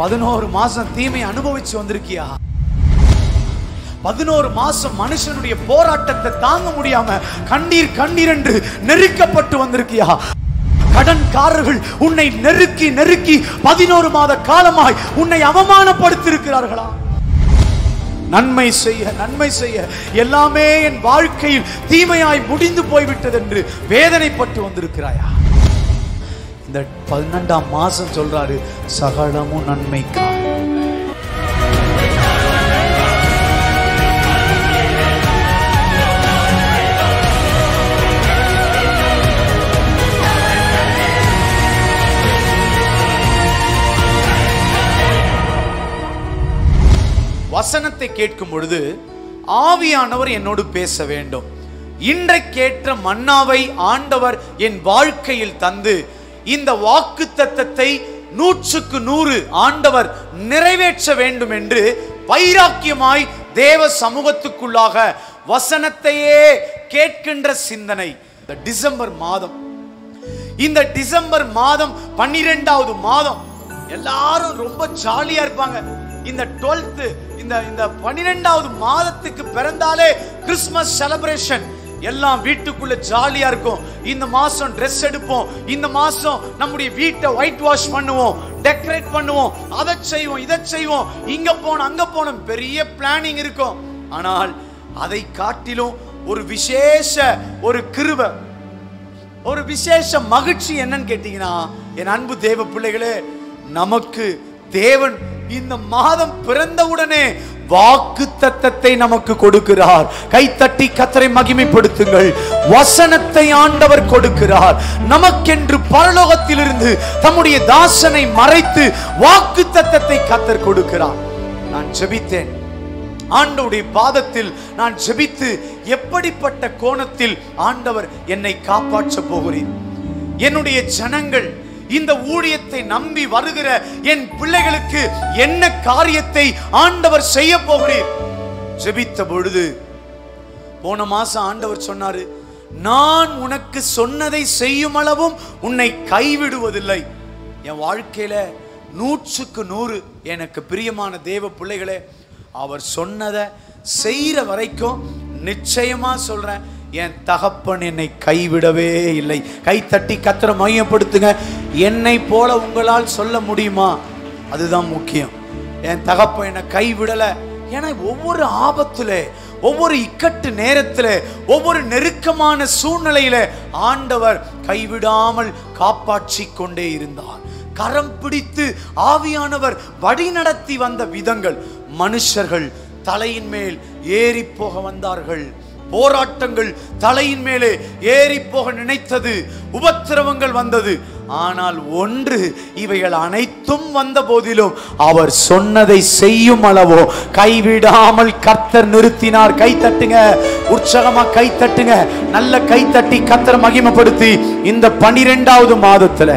பதினோரு மாசம் தீமை அனுபவிச்சு வந்திருக்கியா பதினோரு மாசம் மனுஷனுடைய போராட்டத்தை தாங்க முடியாம கண்ணீர் கண்ணீர் என்று நெருக்கப்பட்டு வந்திருக்கியா கடன்காரர்கள் உன்னை நெருக்கி நெருக்கி பதினோரு மாத காலமாய் உன்னை அவமானப்படுத்தியிருக்கிறார்களா நன்மை செய்ய நன்மை செய்ய எல்லாமே என் வாழ்க்கையில் தீமையாய் முடிந்து போய்விட்டது என்று வேதனைப்பட்டு வந்திருக்கிறாயா இந்த பன்னெண்டாம் மாசம் சொல்றாரு சகலமும் நன்மைக்கா வசனத்தை கேட்கும் பொழுது ஆவியானவர் என்னோடு பேச வேண்டும் இன்றைக்கேற்ற மன்னாவை ஆண்டவர் என் வாழ்க்கையில் தந்து இந்த வாக்கு தத்தத்தை நூற்றுக்கு நூறு ஆண்டவர் நிறைவேற்ற வேண்டும் என்று வைராக்கியமாய் தேவ சமூகத்துக்குள்ளாக வசனத்தையே கேட்கின்ற சிந்தனை இந்த டிசம்பர் மாதம் இந்த டிசம்பர் மாதம் பன்னிரெண்டாவது மாதம் எல்லாரும் ரொம்ப ஜாலியா இருப்பாங்க இந்த டுவெல்த் இந்த இந்த பன்னிரெண்டாவது மாதத்துக்கு பிறந்தாலே கிறிஸ்மஸ் செலிப்ரேஷன் எல்லாம் வீட்டுக்குள்ள ஜாலியா இருக்கும் இந்த மாசம் Dress எடுப்போம் இந்த மாசம் நம்முடைய வீட்டை ஒயிட் வாஷ் பண்ணுவோம் டெக்கரேட் பண்ணுவோம் அதை செய்வோம் இதை செய்வோம் இங்க போனோம் அங்க போனோம் பெரிய பிளானிங் இருக்கும் ஆனால் அதை காட்டிலும் ஒரு விசேஷ ஒரு கிருபை ஒரு விசேஷ மகிழ்ச்சி என்னன்னு கேட்டீங்கன்னா என் அன்பு தேவ பிள்ளைகளே நமக்கு தேவன் இந்த மாதம் பிறந்தவுடனே வாக்கு தத்தத்தை நமக்கு கொடுக்கிறார் கைத்தட்டி கத்தரை மகிமைப்படுத்துங்கள் வசனத்தை ஆண்டவர் கொடுக்கிறார் நமக்கென்று பரலோகத்திலிருந்து தம்முடைய தாசனை மறைத்து வாக்கு தத்தத்தை கத்தர் கொடுக்கிறார் நான் ஜெபித்தேன் ஆண்டவருடைய பாதத்தில் நான் ஜெபித்து எப்படிப்பட்ட கோணத்தில் ஆண்டவர் என்னை காப்பாற்ற போகிறேன் என்னுடைய ஜனங்கள் இந்த ஊழியத்தை நம்பி வருகிற என் பிள்ளைகளுக்கு என்ன காரியத்தை ஆண்டவர் செய்ய போகிறேன் ஜெபித்த பொழுது போன மாசம் ஆண்டவர் சொன்னாரு நான் உனக்கு சொன்னதை செய்யும் அளவும் உன்னை கைவிடுவதில்லை என் வாழ்க்கையில நூற்றுக்கு நூறு எனக்கு பிரியமான தேவ பிள்ளைகளே அவர் சொன்னதை செய்யற வரைக்கும் நிச்சயமா சொல்றேன் என் தகப்பன் என்னை கைவிடவே இல்லை கைத்தட்டி கத்திர மையப்படுத்துங்க என்னை போல உங்களால் சொல்ல முடியுமா அதுதான் முக்கியம் என் தகப்பன் என்னை கைவிடல ஏன்னா ஒவ்வொரு ஆபத்துல ஒவ்வொரு இக்கட்டு நேரத்துல ஒவ்வொரு நெருக்கமான சூழ்நிலையில ஆண்டவர் கைவிடாமல் காப்பாற்றி கொண்டே இருந்தார் கரம் பிடித்து ஆவியானவர் வழி நடத்தி வந்த விதங்கள் மனுஷர்கள் தலையின் மேல் ஏறி போக வந்தார்கள் போராட்டங்கள் தலையின் மேலே ஏறி போக நினைத்தது உபத்திரவங்கள் வந்தது ஆனால் ஒன்று இவைகள் அனைத்தும் வந்த போதிலும் அவர் சொன்னதை செய்யும் அளவோ கைவிடாமல் கர்த்தர் நிறுத்தினார் கை தட்டுங்க உற்சாகமா கை தட்டுங்க நல்ல கை தட்டி கர்த்தர் மகிமைப்படுத்தி இந்த பனிரெண்டாவது மாதத்துல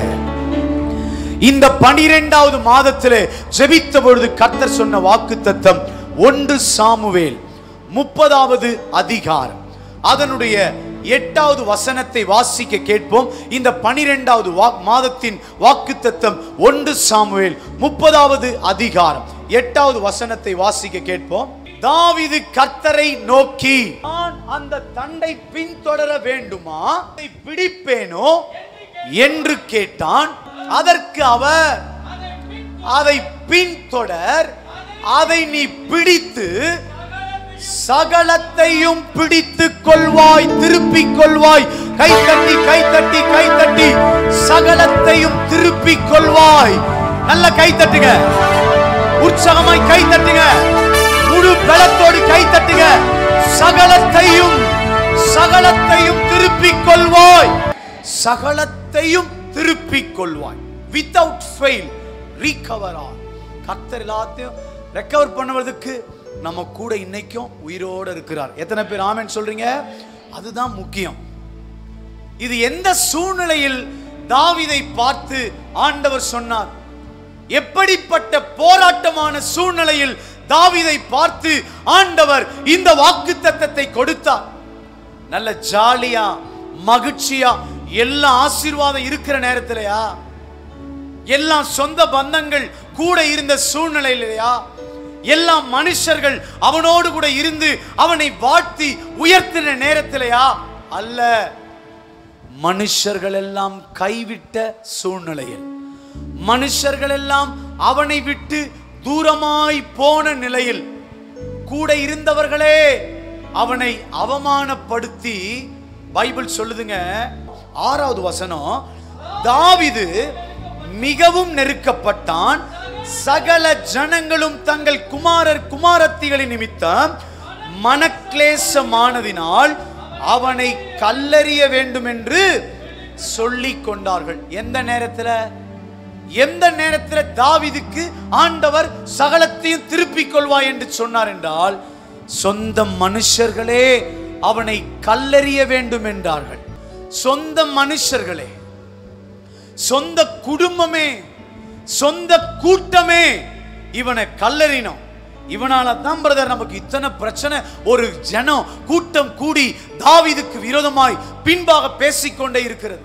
இந்த பனிரெண்டாவது மாதத்திலே ஜெபித்த பொழுது கர்த்தர் சொன்ன வாக்கு தத்தம் ஒன்று சாமுவேல் முப்பதாவது அதிகாரம் அதனுடைய எட்டாவது வசனத்தை வாசிக்க கேட்போம் இந்த பனிரெண்டாவது மாதத்தின் வாக்கு தத்தம் ஒன்று சாமுவேல் முப்பதாவது அதிகாரம் எட்டாவது வசனத்தை வாசிக்க கேட்போம் தாவிது கர்த்தரை நோக்கி நான் அந்த தண்டை பின்தொடர வேண்டுமா அதை பிடிப்பேனோ என்று கேட்டான் அதற்கு அவர் அதை பின்தொடர் அதை நீ பிடித்து சகலத்தையும் பிடித்துக் கொள்வாய் திருப்பிக் கொள்வாய் கை தட்டி கை தட்டி கை தட்டி சகலத்தையும் திருப்பிக் கொள்வாய் நல்ல கை தட்டுங்க உற்சாகமாய் கை தட்டுங்க முழு பலத்தோடு கை தட்டுங்க சகலத்தையும் சகலத்தையும் திருப்பிக் கொள்வாய் சகலத்தையும் திருப்பிக் கொள்வாய் வித்தவுட் ஃபெயில் ரீகவர் ஆல் கர்த்தர் எல்லாத்தையும் ரெக்கவர் பண்ணுவதற்கு நம்ம கூட இன்னைக்கும் உயிரோடு இருக்கிறார் எத்தனை பேர் ஆமென் சொல்றீங்க அதுதான் முக்கியம் இது எந்த சூழ்நிலையில் தாவிதை பார்த்து ஆண்டவர் சொன்னார் எப்படிப்பட்ட போராட்டமான சூழ்நிலையில் தாவிதை பார்த்து ஆண்டவர் இந்த வாக்கு தத்தத்தை கொடுத்தார் நல்ல ஜாலியா மகிழ்ச்சியா எல்லா ஆசீர்வாதம் இருக்கிற நேரத்திலயா எல்லாம் சொந்த பந்தங்கள் கூட இருந்த சூழ்நிலையிலையா எல்லா மனுஷர்கள் அவனோடு கூட இருந்து அவனை வாழ்த்தி உயர்த்தின நேரத்திலையா அல்ல மனுஷர்கள் எல்லாம் கைவிட்ட சூழ்நிலையில் மனுஷர்கள் எல்லாம் அவனை விட்டு தூரமாய் போன நிலையில் கூட இருந்தவர்களே அவனை அவமானப்படுத்தி பைபிள் சொல்லுதுங்க ஆறாவது வசனம் தாவிது மிகவும் நெருக்கப்பட்டான் சகல ஜனங்களும் தங்கள் குமாரர் குமாரத்திகளின் நிமித்தம் மனக்லேசமானதினால் அவனை கல்லறிய வேண்டும் என்று சொல்லிக் கொண்டார்கள் எந்த நேரத்தில் எந்த நேரத்தில் தாவிதுக்கு ஆண்டவர் சகலத்தையும் திருப்பிக் கொள்வாய் என்று சொன்னார் என்றால் சொந்த மனுஷர்களே அவனை கல்லறிய வேண்டும் என்றார்கள் சொந்த மனுஷர்களே சொந்த குடும்பமே சொந்த கூட்டமே இவனை கல்லறினோம் இவனால தான் பிரதர் நமக்கு இத்தனை பிரச்சனை ஒரு ஜனம் கூட்டம் கூடி தாவீதுக்கு விரோதமாய் பின்பாக பேசிக்கொண்டே இருக்கிறது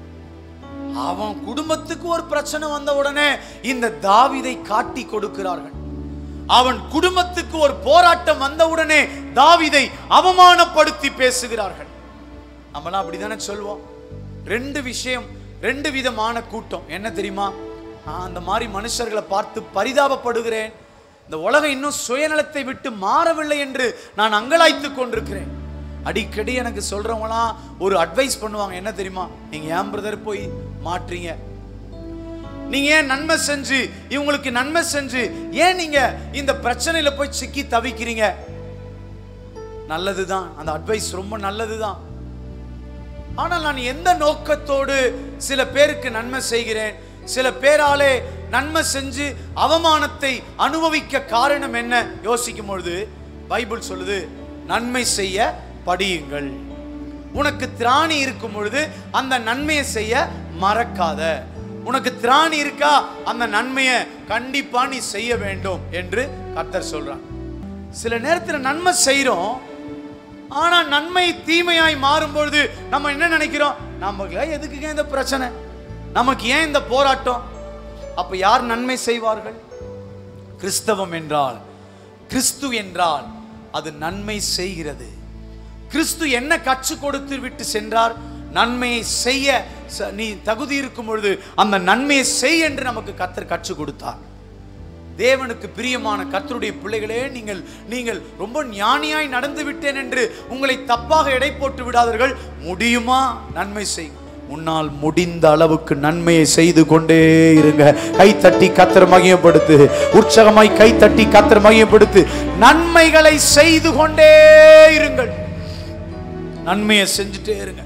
அவன் குடும்பத்துக்கு ஒரு பிரச்சனை வந்த உடனே இந்த தாவீதை காட்டி கொடுக்கிறார்கள் அவன் குடும்பத்துக்கு ஒரு போராட்டம் வந்த உடனே தாவீதை அவமானப்படுத்தி பேசுகிறார்கள் நம்மளாம் அப்படிதானே சொல்வோம் ரெண்டு விஷயம் ரெண்டு விதமான கூட்டம் என்ன தெரியுமா நான் அந்த மாதிரி மனுஷர்களை பார்த்து பரிதாபப்படுகிறேன் இந்த உலகம் இன்னும் சுயநலத்தை விட்டு மாறவில்லை என்று நான் அங்கலாய்த்து கொண்டிருக்கிறேன் அடிக்கடி எனக்கு சொல்றவங்களாம் ஒரு அட்வைஸ் பண்ணுவாங்க என்ன தெரியுமா நீங்க ஏன் பிரதர் போய் மாற்றீங்க நீங்க ஏன் நன்மை செஞ்சு இவங்களுக்கு நன்மை செஞ்சு ஏன் நீங்க இந்த பிரச்சனையில போய் சிக்கி தவிக்கிறீங்க நல்லதுதான் அந்த அட்வைஸ் ரொம்ப நல்லதுதான் ஆனால் நான் எந்த நோக்கத்தோடு சில பேருக்கு நன்மை செய்கிறேன் சில பேராலே நன்மை செஞ்சு அவமானத்தை அனுபவிக்க காரணம் என்ன யோசிக்கும் பொழுது பைபிள் சொல்லுது நன்மை செய்ய படியுங்கள் உனக்கு திராணி இருக்கும் பொழுது அந்த நன்மையை செய்ய மறக்காத உனக்கு திராணி இருக்கா அந்த நன்மையை கண்டிப்பா நீ செய்ய வேண்டும் என்று கர்த்தர் சொல்றான் சில நேரத்தில் நன்மை செய்றோம் ஆனா நன்மை தீமையாய் மாறும்பொழுது நம்ம என்ன நினைக்கிறோம் நமக்கு எதுக்குங்க இந்த பிரச்சனை நமக்கு ஏன் இந்த போராட்டம் அப்ப யார் நன்மை செய்வார்கள் கிறிஸ்தவம் என்றால் கிறிஸ்து என்றால் அது நன்மை செய்கிறது கிறிஸ்து என்ன கற்றுக் கொடுத்து விட்டு சென்றார் நன்மையை செய்ய ச- நீ தகுதி இருக்கும் பொழுது அந்த நன்மையை செய் என்று நமக்கு கத்தர் கற்றுக் கொடுத்தார் தேவனுக்கு பிரியமான கர்த்தருடைய பிள்ளைகளே நீங்கள் நீங்கள் ரொம்ப ஞானியாய் நடந்து விட்டேன் என்று உங்களை தப்பாக எடை போட்டு விடாதீர்கள் முடியுமா நன்மை செய் உன்னால் முடிந்த அளவுக்கு நன்மையை செய்து கொண்டே இருங்க கை தட்டி கத்தர் மகிமைப்படுத்து உற்சாகமாய் கை தட்டி கத்தர் மகிமைப்படுத்து நன்மைகளை செய்து கொண்டே இருங்கள் நன்மையை செஞ்சுட்டே இருங்க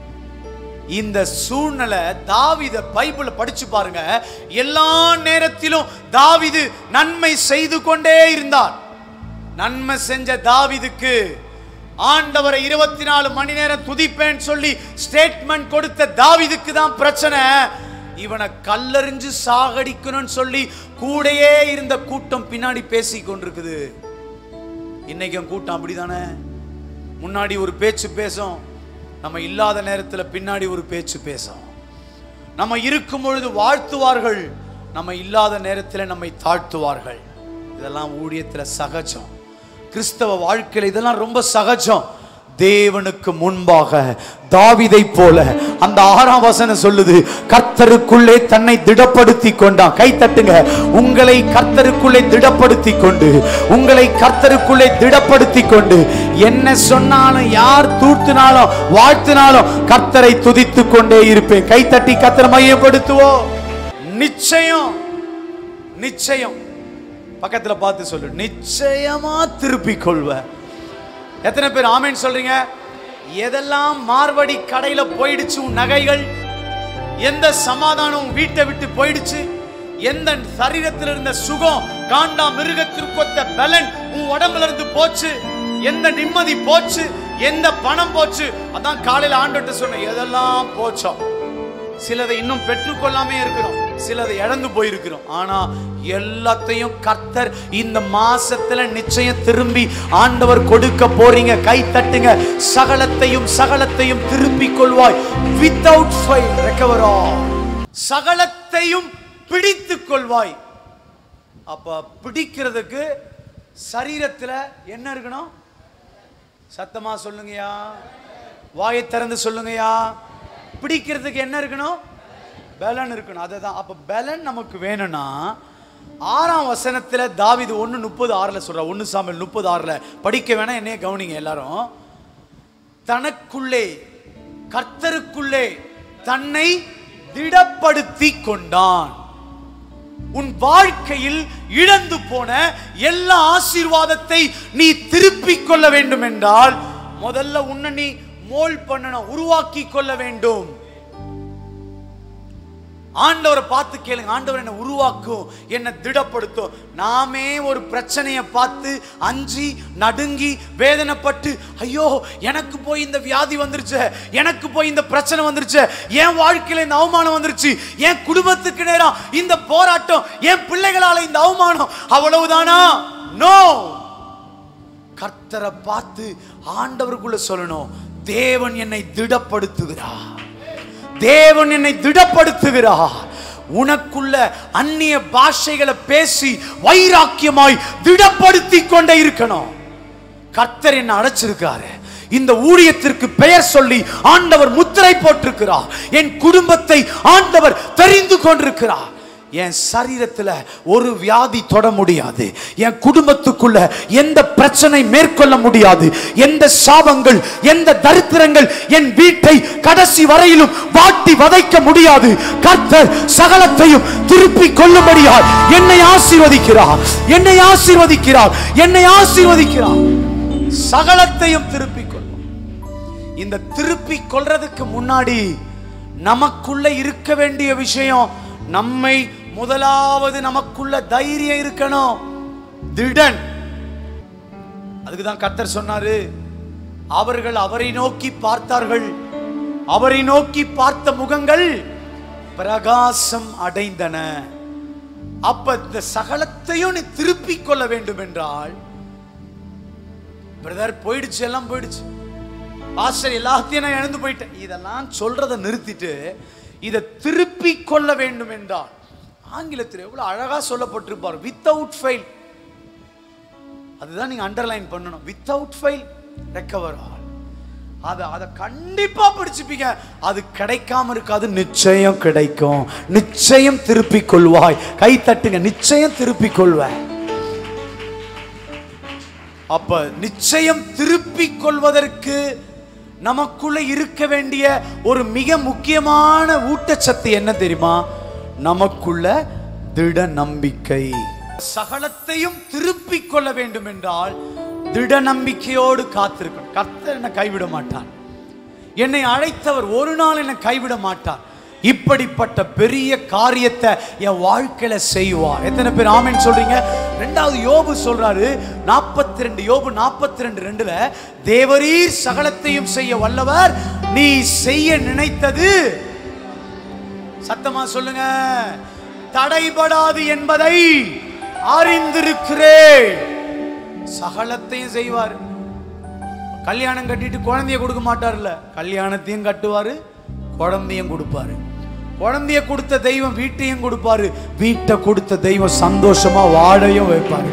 இந்த சூழ்நிலை தாவித பைபிள படிச்சு பாருங்க எல்லா நேரத்திலும் தாவிது நன்மை செய்து கொண்டே இருந்தார் நன்மை செஞ்ச தாவிதுக்கு ஆண்டவரை இருபத்தி நாலு மணி நேரம் துதிப்பேன் சொல்லி ஸ்டேட்மெண்ட் கொடுத்த தாவிதுக்கு தான் பிரச்சனை இவனை கல்லறிஞ்சு சாகடிக்கணும்னு சொல்லி கூடயே இருந்த கூட்டம் பின்னாடி பேசி கொண்டிருக்குது இன்னைக்கும் கூட்டம் அப்படிதானே முன்னாடி ஒரு பேச்சு பேசும் நம்ம இல்லாத நேரத்தில் பின்னாடி ஒரு பேச்சு பேசும் நம்ம இருக்கும் பொழுது வாழ்த்துவார்கள் நம்ம இல்லாத நேரத்தில் நம்மை தாழ்த்துவார்கள் இதெல்லாம் ஊழியத்தில் சகஜம் கிறிஸ்தவ வாழ்க்கையில் இதெல்லாம் ரொம்ப சகஜம் தேவனுக்கு முன்பாக தாவிதை போல அந்த ஆறாம் வசனம் சொல்லுது கர்த்தருக்குள்ளே தன்னை திடப்படுத்தி கொண்டான் கை தட்டுங்க உங்களை கர்த்தருக்குள்ளே திடப்படுத்தி கொண்டு உங்களை கர்த்தருக்குள்ளே திடப்படுத்தி கொண்டு என்ன சொன்னாலும் யார் தூர்த்தினாலும் வாழ்த்தினாலும் கர்த்தரை துதித்து கொண்டே இருப்பேன் கை தட்டி கர்த்தரை மையப்படுத்துவோம் நிச்சயம் நிச்சயம் பக்கத்துல பார்த்து சொல்லு நிச்சயமா திருப்பிக் கொள்வேன் எத்தனை பேர் ஆமேன் சொல்றீங்க எதெல்லாம் மார்வடி கடையில போயிடுச்சு உன் நகைகள் எந்த சமாதானம் உன் வீட்டை விட்டு போயிடுச்சு எந்த சரீரத்தில் இருந்த சுகம் காண்டா மிருகத்திற்கொத்த பலன் உன் உடம்புல இருந்து போச்சு எந்த நிம்மதி போச்சு எந்த பணம் போச்சு அதான் காலையில ஆண்டோட்ட சொன்னேன் எதெல்லாம் போச்சோ சிலதை இன்னும் பெற்றுக்கொள்ளாமே இருக்கிறோம் சிலதை இழந்து போயிருக்கிறோம் ஆனா எல்லாத்தையும் கர்த்தர் இந்த மாசத்துல நிச்சயம் திரும்பி ஆண்டவர் கொடுக்க போறீங்க கை தட்டுங்க சகலத்தையும் சகலத்தையும் திருப்பிக் கொள்வாய் வித்தவுட் ஃபைல் ரெக்கவர் சகலத்தையும் பிடித்துக் கொள்வாய் அப்ப பிடிக்கிறதுக்கு சரீரத்துல என்ன இருக்கணும் சத்தமா சொல்லுங்கயா வாயை திறந்து சொல்லுங்கயா பிடிக்கிறதுக்கு என்ன இருக்கணும் பலன் இருக்கணும் அதுதான் அப்ப பலன் நமக்கு வேணும்னா ஆறாம் வசனத்துல தாவிது ஒன்று முப்பது ஆறில் சொல்ற ஒன்று சாமியல் முப்பது ஆறில் படிக்க வேணா என்னைய கவனிங்க எல்லாரும் தனக்குள்ளே கர்த்தருக்குள்ளே தன்னை திடப்படுத்தி கொண்டான் உன் வாழ்க்கையில் இழந்து போன எல்லா ஆசீர்வாதத்தை நீ திருப்பிக் கொள்ள வேண்டும் என்றால் முதல்ல உன்னை நீ மோல் பண்ணணும் உருவாக்கி கொள்ள வேண்டும் ஆண்டவரை பார்த்து கேளுங்க ஆண்டவர் என்னை உருவாக்கும் என்னை திடப்படுத்தும் நாமே ஒரு பிரச்சனையை பார்த்து அஞ்சி நடுங்கி வேதனைப்பட்டு ஐயோ எனக்கு போய் இந்த வியாதி வந்துருச்சு எனக்கு போய் இந்த பிரச்சனை வந்துருச்சு என் வாழ்க்கையில இந்த அவமானம் வந்துருச்சு என் குடும்பத்துக்கு நேரம் இந்த போராட்டம் என் பிள்ளைகளால இந்த அவமானம் அவ்வளவுதானா நோ கர்த்தரை பார்த்து ஆண்டவருக்குள்ள சொல்லணும் தேவன் என்னை திடப்படுத்துகிறார் தேவன் என்னை திடப்படுத்துகிறார் உனக்குள்ள அந்நிய பாஷைகளை பேசி வைராக்கியமாய் திடப்படுத்தி கொண்டே இருக்கணும் கர்த்தர் என்ன அழைச்சிருக்காரு இந்த ஊழியத்திற்கு பெயர் சொல்லி ஆண்டவர் முத்திரை போட்டிருக்கிறார் என் குடும்பத்தை ஆண்டவர் தெரிந்து கொண்டிருக்கிறார் என் சரீரத்துல ஒரு வியாதி தொட முடியாது என் குடும்பத்துக்குள்ள எந்த பிரச்சனை மேற்கொள்ள முடியாது எந்த சாபங்கள் எந்த தரித்திரங்கள் என் வீட்டை கடைசி வரையிலும் வாட்டி வதைக்க முடியாது கர்த்தர் சகலத்தையும் திருப்பி கொள்ளும்படியால் என்னை ஆசீர்வதிக்கிறார் என்னை ஆசீர்வதிக்கிறார் என்னை ஆசீர்வதிக்கிறார் சகலத்தையும் திருப்பி கொள்ளும் இந்த திருப்பி கொள்றதுக்கு முன்னாடி நமக்குள்ள இருக்க வேண்டிய விஷயம் நம்மை முதலாவது நமக்குள்ள தைரியம் இருக்கணும் திடன் அதுக்கு தான் கர்த்தர் சொன்னாரு அவர்கள் அவரை நோக்கி பார்த்தார்கள் அவரை நோக்கி பார்த்த முகங்கள் பிரகாசம் அடைந்தன அப்ப இந்த சகலத்தையும் நீ திருப்பிக் கொள்ள வேண்டும் என்றால் பிரதர் போயிடுச்சு எல்லாம் போயிடுச்சு பாஸ்டர் எல்லாத்தையும் நான் இழந்து போயிட்டேன் இதெல்லாம் சொல்றதை நிறுத்திட்டு இதை திருப்பி கொள்ள வேண்டும் என்றால் ஆங்கிலத்தில் எவ்வளவு அழகா சொல்லப்பட்டிருப்பார் வித்தவுட் ஃபெயில் அதுதான் நீங்க அண்டர்லைன் பண்ணணும் வித்தவுட் ஃபெயில் ரெக்கவர் ஆல் அதை அதை கண்டிப்பா படிச்சுப்பீங்க அது கிடைக்காம இருக்காது நிச்சயம் கிடைக்கும் நிச்சயம் திருப்பிக் கொள்வாய் கை தட்டுங்க நிச்சயம் திருப்பிக் கொள்வேன் அப்ப நிச்சயம் திருப்பிக் கொள்வதற்கு நமக்குள்ள இருக்க வேண்டிய ஒரு மிக முக்கியமான ஊட்டச்சத்து என்ன தெரியுமா நமக்குள்ள திட நம்பிக்கை சகலத்தையும் திருப்பிக் கொள்ள வேண்டும் என்றால் திட நம்பிக்கையோடு காத்திருக்கணும் கர்த்தர் என்னை கைவிட மாட்டான் என்னை அழைத்தவர் ஒரு நாள் என்னை கைவிட மாட்டார் இப்படிப்பட்ட பெரிய காரியத்தை என் வாழ்க்கையில செய்வார் எத்தனை பேர் ஆமென் சொல்றீங்க ரெண்டாவது யோபு சொல்றாரு நாற்பத்தி ரெண்டு யோபு நாற்பத்தி ரெண்டு ரெண்டுல தேவரீர் சகலத்தையும் செய்ய வல்லவர் நீ செய்ய நினைத்தது சத்தமா சொல்லுங்க தடைபடாது என்பதை அறிந்திருக்கிறேன் சகலத்தையும் செய்வார் கல்யாணம் கட்டிட்டு குழந்தைய கொடுக்க மாட்டார்ல கல்யாணத்தையும் கட்டுவாரு குழந்தையும் கொடுப்பாரு குழந்தைய கொடுத்த தெய்வம் வீட்டையும் கொடுப்பாரு வீட்டை கொடுத்த தெய்வம் சந்தோஷமா வாழையும் வைப்பாரு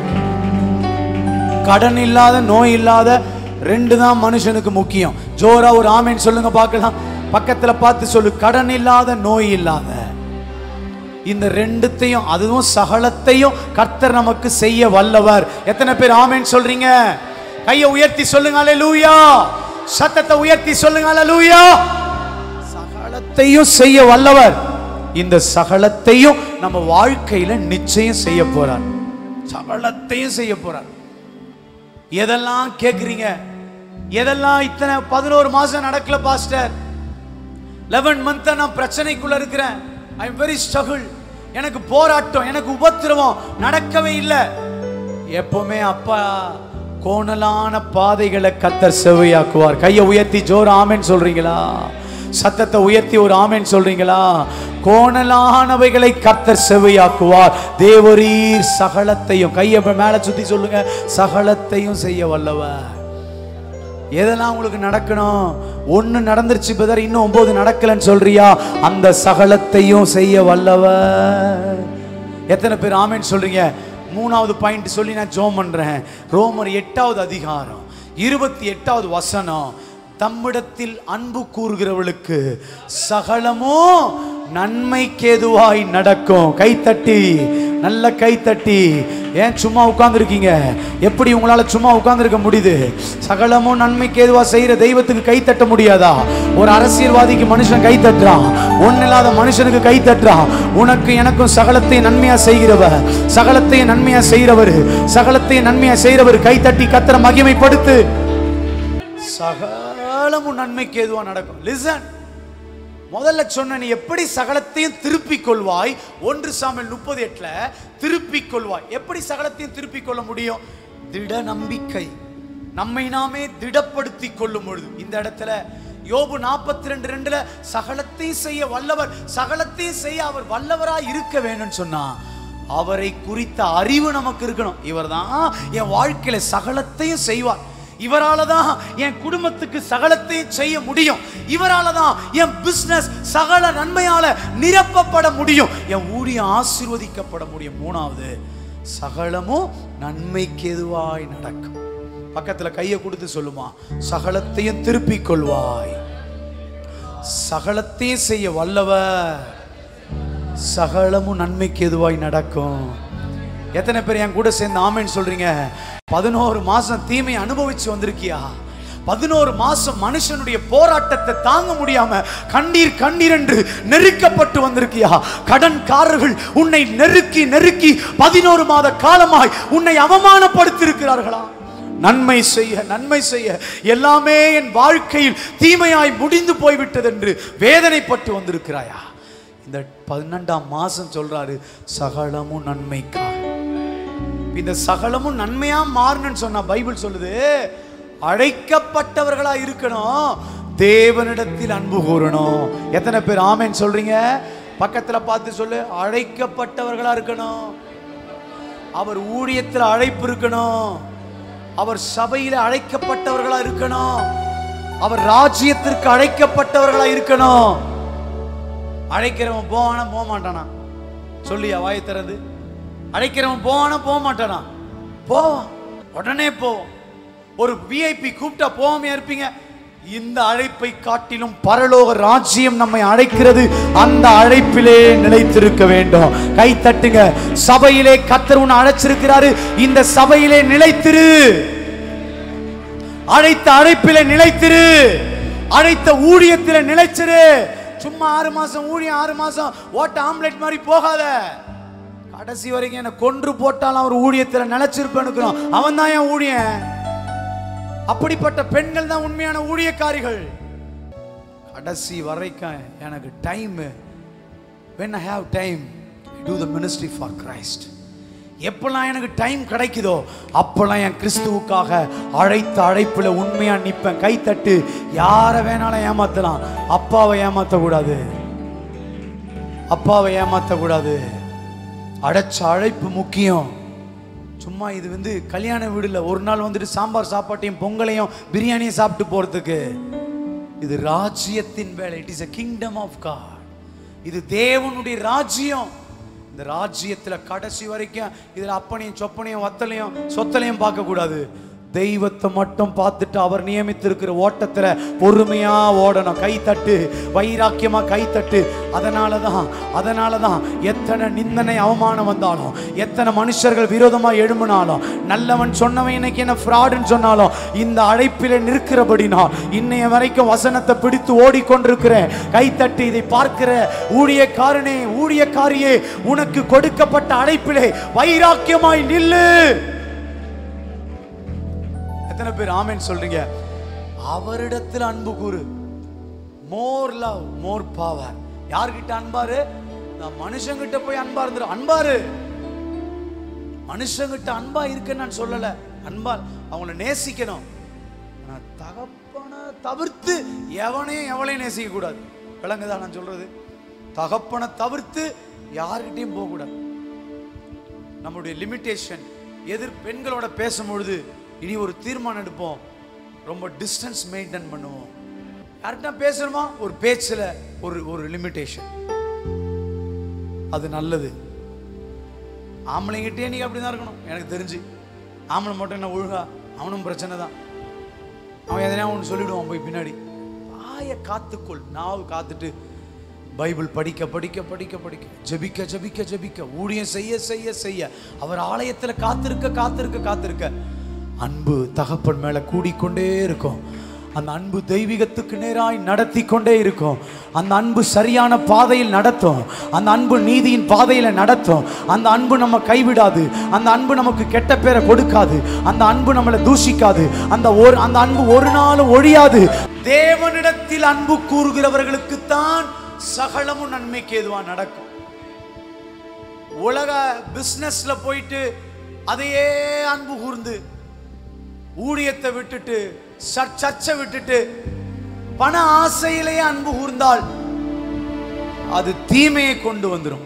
கடன் இல்லாத நோய் இல்லாத ரெண்டு தான் மனுஷனுக்கு முக்கியம் ஜோரா ஒரு ஆமேன் சொல்லுங்க பார்க்கலாம் பக்கத்துல பார்த்து சொல்லு கடன் இல்லாத நோய் இல்லாத இந்த ரெண்டுத்தையும் அதுவும் சகலத்தையும் கர்த்தர் நமக்கு செய்ய வல்லவர் எத்தனை பேர் ஆமேன் சொல்றீங்க கையை உயர்த்தி சொல்லுங்க அல்லேலூயா சத்தத்தை உயர்த்தி சொல்லுங்க அல்லேலூயா சகலத்தையும் செய்ய வல்லவர் இந்த சகலத்தையும் நம்ம வாழ்க்கையில நிச்சயம் செய்ய போறார் சகலத்தையும் செய்ய போறார் எதெல்லாம் கேக்குறீங்க எதெல்லாம் இத்தனை பதினோரு மாசம் நடக்கல பாஸ்டர் லெவன் மந்த் நான் பிரச்சனைக்குள்ள இருக்கிறேன் ஐ எம் வெரி ஸ்ட்ரகிள் எனக்கு போராட்டம் எனக்கு உபத்திரவம் நடக்கவே இல்லை எப்பவுமே அப்பா கோணலான பாதைகளை கத்தர் செவ்வையாக்குவார் கையை உயர்த்தி ஜோர் ஆமென் சொல்றீங்களா சத்தத்தை உயர்த்தி ஒரு ஆமென் சொல்றீங்களா கோணலானவைகளை கத்தர் செவ்வையாக்குவார் தேவரீர் சகலத்தையும் கையை மேல சுத்தி சொல்லுங்க சகலத்தையும் செய்ய வல்லவர் எதெல்லாம் உங்களுக்கு நடக்கணும் ஒண்ணு நடந்துருச்சு பிரதர் இன்னும் ஒன்பது நடக்கலன்னு சொல்றியா அந்த சகலத்தையும் செய்ய வல்லவர் எத்தனை பேர் ஆமென் சொல்றீங்க மூணாவது பாயிண்ட் சொல்லி நான் ஜோம் பண்றேன் ரோமர் எட்டாவது அதிகாரம் இருபத்தி எட்டாவது வசனம் தம்மிடத்தில் அன்பு கூறுகிறவளுக்கு சகலமோ நன்மைக்கேதுவாய் நடக்கும் கைத்தட்டி நல்ல கைத்தட்டி ஏன் சும்மா உட்கார்ந்துருக்கீங்க எப்படி உங்களால சும்மா உட்கார்ந்துருக்க முடியுது சகலமும் நன்மைக்கு ஏதுவா செய்யற தெய்வத்துக்கு கை தட்ட முடியாதா ஒரு அரசியல்வாதிக்கு மனுஷன் கை தட்டுறான் ஒண்ணு இல்லாத மனுஷனுக்கு கை தட்டுறான் உனக்கு எனக்கும் சகலத்தையும் நன்மையா செய்கிறவர் சகலத்தையும் நன்மையா செய்கிறவர் சகலத்தையும் நன்மையா செய்கிறவர் கை தட்டி கத்திர மகிமைப்படுத்து சகலமும் நன்மைக்கு ஏதுவா நடக்கும் லிசன் முதல்ல சொன்ன நீ எப்படி சகலத்தையும் திருப்பிக் கொள்வாய் ஒன்று சாமியல் முப்பது எட்டுல திருப்பிக் கொள்வாய் எப்படி சகலத்தையும் திருப்பிக் கொள்ள முடியும் திட நம்பிக்கை நம்மை நாமே திடப்படுத்திக் கொள்ளும் பொழுது இந்த இடத்துல யோபு நாற்பத்தி ரெண்டு ரெண்டுல சகலத்தையும் செய்ய வல்லவர் சகலத்தையும் செய்ய அவர் வல்லவராய் இருக்க வேணும்னு சொன்னா அவரை குறித்த அறிவு நமக்கு இருக்கணும் இவர்தான் என் வாழ்க்கையில சகலத்தையும் செய்வார் இவரால தான் என் குடும்பத்துக்கு சகலத்தையும் செய்ய முடியும் இவரால தான் என் பிசினஸ் சகல நன்மையால நிரப்பப்பட முடியும் என் ஊழியம் ஆசீர்வதிக்கப்பட முடியும் மூணாவது சகலமும் நன்மைக்கு எதுவாய் நடக்கும் பக்கத்துல கையை கொடுத்து சொல்லுமா சகலத்தையும் திருப்பிக் கொள்வாய் சகலத்தையும் செய்ய வல்லவர் சகலமும் நன்மைக்கு எதுவாய் நடக்கும் எத்தனை பேர் என் கூட சேர்ந்து ஆமேன்னு சொல்றீங்க பதினோரு மாசம் தீமை அனுபவிச்சு வந்திருக்கியா பதினோரு மாசம் மனுஷனுடைய போராட்டத்தை தாங்க முடியாம கண்ணீர் கண்ணீர் என்று நெருக்கப்பட்டு வந்திருக்கியா கடன்காரர்கள் உன்னை நெருக்கி நெருக்கி பதினோரு மாத காலமாய் உன்னை அவமானப்படுத்தியிருக்கிறார்களா நன்மை செய்ய நன்மை செய்ய எல்லாமே என் வாழ்க்கையில் தீமையாய் முடிந்து போய்விட்டது என்று வேதனைப்பட்டு வந்திருக்கிறாயா இந்த பன்னெண்டாம் மாசம் சொல்றாரு சகலமும் நன்மைக்காக இந்த சகலமும் நன்மையா மாறணும்னு சொன்னா பைபிள் சொல்லுது அழைக்கப்பட்டவர்களா இருக்கணும் தேவனிடத்தில் அன்பு கூறணும் எத்தனை பேர் ஆமேன்னு சொல்றீங்க பக்கத்துல பார்த்து சொல்லு அழைக்கப்பட்டவர்களா இருக்கணும் அவர் ஊழியத்தில் அழைப்பு இருக்கணும் அவர் சபையில அழைக்கப்பட்டவர்களா இருக்கணும் அவர் ராஜ்யத்திற்கு அழைக்கப்பட்டவர்களா இருக்கணும் அழைக்கிறவன் போவானா போக மாட்டானா சொல்லியா வாயை திறந்து அழைக்கிறவன் போவானா போக மாட்டானா போவான் உடனே போவோம் ஒரு விஐபி கூப்பிட்டா போகாம இருப்பீங்க இந்த அழைப்பை காட்டிலும் பரலோக ராஜ்யம் நம்மை அழைக்கிறது அந்த அழைப்பிலே நிலைத்திருக்க வேண்டும் கை தட்டுங்க சபையிலே கத்தர் உன்னை அழைச்சிருக்கிறாரு இந்த சபையிலே நிலைத்திரு அழைத்த அழைப்பிலே நிலைத்திரு அழைத்த ஊழியத்திலே நிலைச்சிரு சும்மா ஆறு மாசம் ஊழியம் ஆறு மாசம் ஓட்ட ஆம்லெட் மாதிரி போகாத கடைசி வரைக்கும் என்ன கொன்று போட்டாலும் அவர் ஊழியத்துல நிலைச்சிருப்பேன்னு அவன் தான் என் ஊழியன் அப்படிப்பட்ட பெண்கள் தான் உண்மையான ஊழியக்காரிகள் கடைசி வரைக்கும் எனக்கு time when I have time I do the ministry for Christ எப்பெல்லாம் எனக்கு டைம் கிடைக்குதோ அப்பெல்லாம் என் கிறிஸ்துவுக்காக அழைத்த அழைப்புல உண்மையா நிப்பேன் கை தட்டு யாரை வேணாலும் ஏமாத்தலாம் அப்பாவை ஏமாத்தக்கூடாது அப்பாவை ஏமாத்தக்கூடாது அடைச்ச அழைப்பு முக்கியம் சும்மா இது வந்து கல்யாண வீடுல ஒரு நாள் வந்துட்டு சாம்பார் சாப்பாட்டையும் பொங்கலையும் பிரியாணியும் சாப்பிட்டு போறதுக்கு இது ராஜ்யத்தின் வேலை it is a kingdom of God இது தேவனுடைய ராஜ்யம் இந்த ராஜ்யத்துல கடைசி வரைக்கும் இதுல அப்பனையும் சொப்பனையும் வத்தலையும் சொத்தலையும் பார்க்க கூடாது தெய்வத்தை மட்டும் பார்த்துட்டு அவர் நியமித்திருக்கிற ஓட்டத்துல பொறுமையா ஓடணும் கை தட்டு வைராக்கியமா கை தட்டு அதனால தான் அதனால தான் எத்தனை நிந்தனை அவமானம் வந்தாலும் எத்தனை மனுஷர்கள் விரோதமா எழும்பினாலும் நல்லவன் சொன்னவன் இன்னைக்கு என்ன ஃப்ராடுன்னு சொன்னாலும் இந்த அழைப்பில நிற்கிறபடினால் இன்னைய வரைக்கும் வசனத்தை பிடித்து ஓடிக்கொண்டிருக்கிறேன் கை தட்டி இதை பார்க்கிற ஊழியக்காரனே ஊழியக்காரியே உனக்கு கொடுக்கப்பட்ட அழைப்பிலே வைராக்கியமாய் நில்லு எத்தனை பேர் ஆமென் சொல்றீங்க அவரிடத்தில் அன்பு கூறு மோர் லவ் மோர் பவர் யார்கிட்ட அன்பாரு நான் மனுஷங்கிட்ட போய் அன்பா இருந்துரு அன்பாரு மனுஷங்கிட்ட அன்பா இருக்குன்னு நான் சொல்லல அன்பா அவங்கள நேசிக்கணும் ஆனா தகப்பனை தவிர்த்து எவனையும் எவளையும் நேசிக்க கூடாது விளங்குதா நான் சொல்றது தகப்பனை தவிர்த்து யார்கிட்டயும் போக கூடாது நம்முடைய லிமிட்டேஷன் எதிர் பெண்களோட பேசும்பொழுது இனி ஒரு தீர்மானம் எடுப்போம் ரொம்ப டிஸ்டன்ஸ் மெயின்டைன் பண்ணுவோம் யார்கிட்ட பேசணுமா ஒரு பேச்சில் ஒரு ஒரு லிமிட்டேஷன் அது நல்லது ஆம்பளைங்கிட்டே நீங்க அப்படி தான் இருக்கணும் எனக்கு தெரிஞ்சு ஆம்பளை மட்டும் என்ன ஒழுங்கா அவனும் பிரச்சனை தான் அவன் எதனா ஒன்று சொல்லிவிடுவான் போய் பின்னாடி வாயை காத்துக்கொள் நாவு காத்துட்டு பைபிள் படிக்க படிக்க படிக்க படிக்க ஜெபிக்க ஜெபிக்க ஜெபிக்க ஊழியம் செய்ய செய்ய செய்ய அவர் ஆலயத்துல காத்திருக்க காத்திருக்க காத்திருக்க அன்பு தகப்பன் மேல கூடிக்கொண்டே இருக்கும் அந்த அன்பு தெய்வீகத்துக்கு நேராய் நடத்தி கொண்டே இருக்கும் அந்த அன்பு சரியான பாதையில் நடத்தும் அந்த அன்பு நீதியின் பாதையில நடத்தும் அந்த அன்பு நம்ம கைவிடாது அந்த அன்பு நமக்கு கெட்ட பேரை கொடுக்காது அந்த அன்பு நம்மளை தூஷிக்காது அந்த ஒரு அந்த அன்பு ஒரு நாளும் ஒழியாது தேவனிடத்தில் அன்பு கூறுகிறவர்களுக்குத்தான் சகலமும் நன்மைக்கு எதுவா நடக்கும் உலக பிசினஸ்ல போயிட்டு அதையே அன்பு கூர்ந்து ஊழியத்தை விட்டுட்டு சர்ச்- சர்ச்சை விட்டுட்டு பண ஆசையிலேயே அன்பு கூர்ந்தால் அது தீமையை கொண்டு வந்துடும்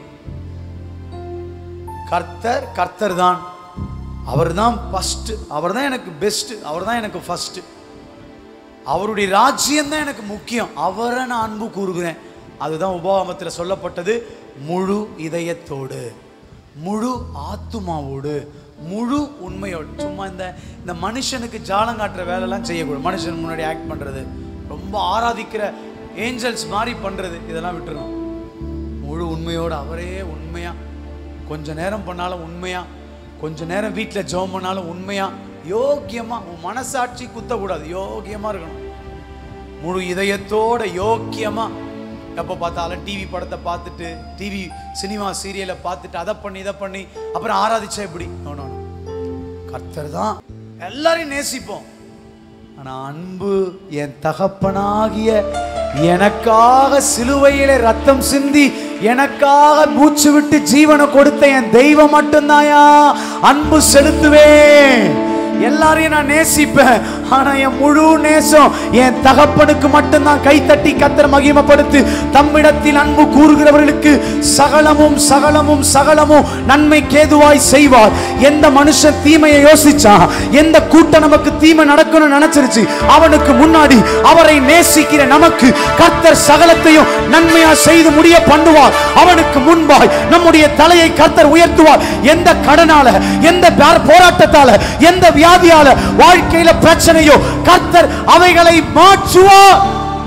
கர்த்தர் கர்த்தர் தான் அவர் தான் ஃபர்ஸ்ட் அவர் தான் எனக்கு பெஸ்ட் அவர் தான் எனக்கு ஃபர்ஸ்ட் அவருடைய ராஜ்யம் தான் எனக்கு முக்கியம் அவரை நான் அன்பு கூறுகிறேன் அதுதான் உபவாமத்தில் சொல்லப்பட்டது முழு இதயத்தோடு முழு ஆத்துமாவோடு முழு உண்மையோடு சும்மா இந்த இந்த மனுஷனுக்கு ஜாலம் காட்டுற வேலைலாம் செய்யக்கூடாது மனுஷன் முன்னாடி ஆக்ட் பண்றது ரொம்ப ஆராதிக்கிற ஏஞ்சல்ஸ் மாதிரி பண்றது இதெல்லாம் விட்டுறணும் முழு உண்மையோடு அவரே உண்மையா கொஞ்ச நேரம் பண்ணாலும் உண்மையா கொஞ்ச நேரம் வீட்டில் ஜெபம் பண்ணாலும் உண்மையா யோக்கியமா உன் மனசாட்சி குத்தக்கூடாது யோக்கியமா இருக்கணும் முழு இதயத்தோட யோக்கியமா எப்போ பார்த்தாலும் டிவி படத்தை பார்த்துட்டு டிவி சினிமா சீரியலை பார்த்துட்டு அதை பண்ணி இதை பண்ணி அப்புறம் ஆராதிச்சா எப்படி நோ நோ நோ. கர்த்தர் தான் எல்லாரையும் நேசிப்போம் ஆனா அன்பு என் தகப்பனாகிய எனக்காக சிலுவையிலே ரத்தம் சிந்தி எனக்காக மூச்சு விட்டு ஜீவனை கொடுத்த என் தெய்வம் மட்டும்தாயா அன்பு செலுத்துவேன் எல்லாரையும் நான் நேசிப்பேன் ஆனா என் முழு நேசம் என் தகப்பனுக்கு மட்டும்தான் கைத்தட்டி கத்தர் மகிமைப்படுத்து தம்மிடத்தில் அன்பு கூறுகிறவர்களுக்கு சகலமும் சகலமும் சகலமும் நன்மை கேதுவாய் செய்வார் எந்த மனுஷன் தீமையை யோசிச்சா எந்த கூட்டம் நமக்கு தீமை நடக்கணும்னு நினைச்சிருச்சு அவனுக்கு முன்னாடி அவரை நேசிக்கிற நமக்கு கர்த்தர் சகலத்தையும் நன்மையா செய்து முடிய பண்ணுவார் அவனுக்கு முன்பாய் நம்முடைய தலையை கர்த்தர் உயர்த்துவார் எந்த கடனால எந்த பா- போராட்டத்தால எந்த வியாதியால வாழ்க்கையில பிரச்சனையோ கர்த்தர் அவைகளை மாற்றுவார்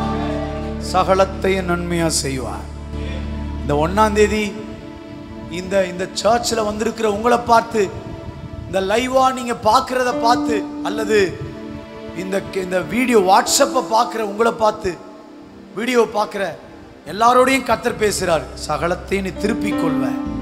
சகலத்தையும் நன்மையா செய்வார் இந்த ஒன்னாம் தேதி இந்த இந்த சர்ச்சில் வந்திருக்கிற உங்களை பார்த்து இந்த லைவா நீங்க பார்க்கிறத பார்த்து அல்லது இந்த இந்த வீடியோ வாட்ஸ்அப்பை பார்க்குற உங்களை பார்த்து வீடியோ பார்க்குற எல்லாரோடையும் கத்தர் பேசுறார் சகலத்தையும் நீ திருப்பிக் கொள்வ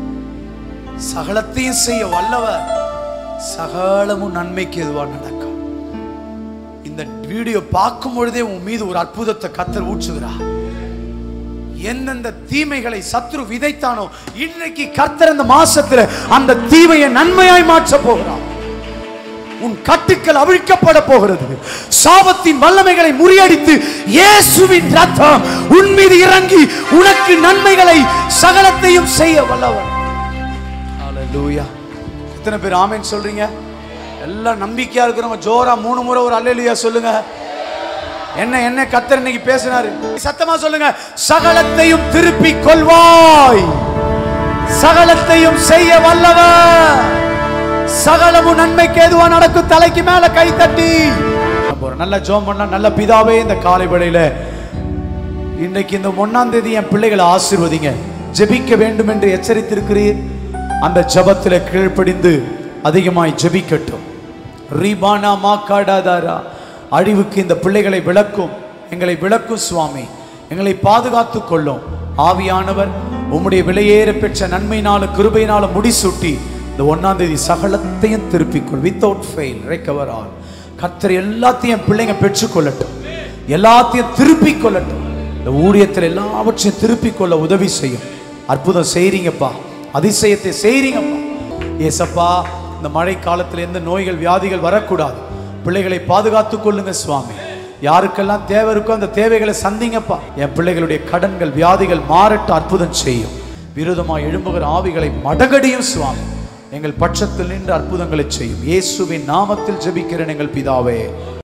சகலத்தையும் செய்ய வல்லவர் சகலமும் நன்மைக்கு எதுவா நடக்கும் இந்த வீடியோ பார்க்கும் பொழுதே உன் மீது ஒரு அற்புதத்தை கத்தர் ஊற்றுகிறார் எந்தெந்த தீமைகளை சத்ரு விதைத்தானோ இன்னைக்கு கர்த்தர் இந்த மாசத்துல அந்த தீமையை நன்மையாய் மாற்ற போகிறார் உன் கட்டுக்கள் அவிழ்க்கப்பட போகிறது சாபத்தின் வல்லமைகளை முறியடித்து இயேசுவின் ரத்தம் உன் மீது இறங்கி உனக்கு நன்மைகளை சகலத்தையும் செய்ய வல்லவர் ஹalleluya எத்தனை பேர் ஆமென் சொல்றீங்க எல்லாம் நம்பிக்கையா இருக்கிறவங்க ஜோரா மூணு முறை ஒரு அல்லேலூயா சொல்லுங்க என்ன என்ன கத்தர் இன்னைக்கு பேசினாரு சத்தமா சொல்லுங்க சகலத்தையும் திருப்பி கொள்வாய் சகலத்தையும் செய்ய வல்லவர் சகலமும் நன்மைக்கு எதுவா நடக்கும் தலைக்கு மேல கை தட்டி நம்ம ஒரு நல்ல ஜோம் பண்ணா நல்ல பிதாவே இந்த காலை வேளையில இன்னைக்கு இந்த ஒன்னாம் தேதி என் பிள்ளைகளை ஆசீர்வதிங்க ஜெபிக்க வேண்டும் என்று எச்சரித்திருக்கிறீர் அந்த ஜெபத்துல கீழ்ப்படிந்து அதிகமாய் ஜெபிக்கட்டும் ரீபானா மாக்காடாதாரா அழிவுக்கு இந்த பிள்ளைகளை விளக்கும் எங்களை விளக்கும் சுவாமி எங்களை பாதுகாத்துக் கொள்ளும் ஆவியானவர் உம்முடைய விலையேற பெற்ற நன்மையினாலும் கிருபையினாலும் முடிசூட்டி இந்த ஒன்னாம் தேதி சகலத்தையும் திருப்பிக்கொள் வித்தவுட் ஃபெயில் ரெக்கவர் ஆல் கர்த்தர் எல்லாத்தையும் என் பிள்ளைங்க பெற்றுக்கொள்ளட்டும் எல்லாத்தையும் திருப்பிக் கொள்ளட்டும் இந்த ஊழியத்தில் எல்லாவற்றையும் திருப்பிக் கொள்ள உதவி செய்யும் அற்புதம் செய்றீங்கப்பா அதிசயத்தை செய்றீங்கப்பா ஏசப்பா இந்த மழை காலத்தில் எந்த நோய்கள் வியாதிகள் வரக்கூடாது பிள்ளைகளை பாதுகாத்துக் கொள்ளுங்க சுவாமி யாருக்கெல்லாம் தேவை இருக்கோ அந்த தேவைகளை சந்திங்கப்பா என் பிள்ளைகளுடைய கடன்கள் வியாதிகள் மாறட்டும் அற்புதம் செய்யும் விரோதமாக எழும்புகிற ஆவிகளை மடகடியும் சுவாமி எங்கள் பட்சத்தில் நின்று அற்புதங்களை செய்யும் இயேசுவின் நாமத்தில் ஜெபிக்கிறேன் எங்கள் பிதாவே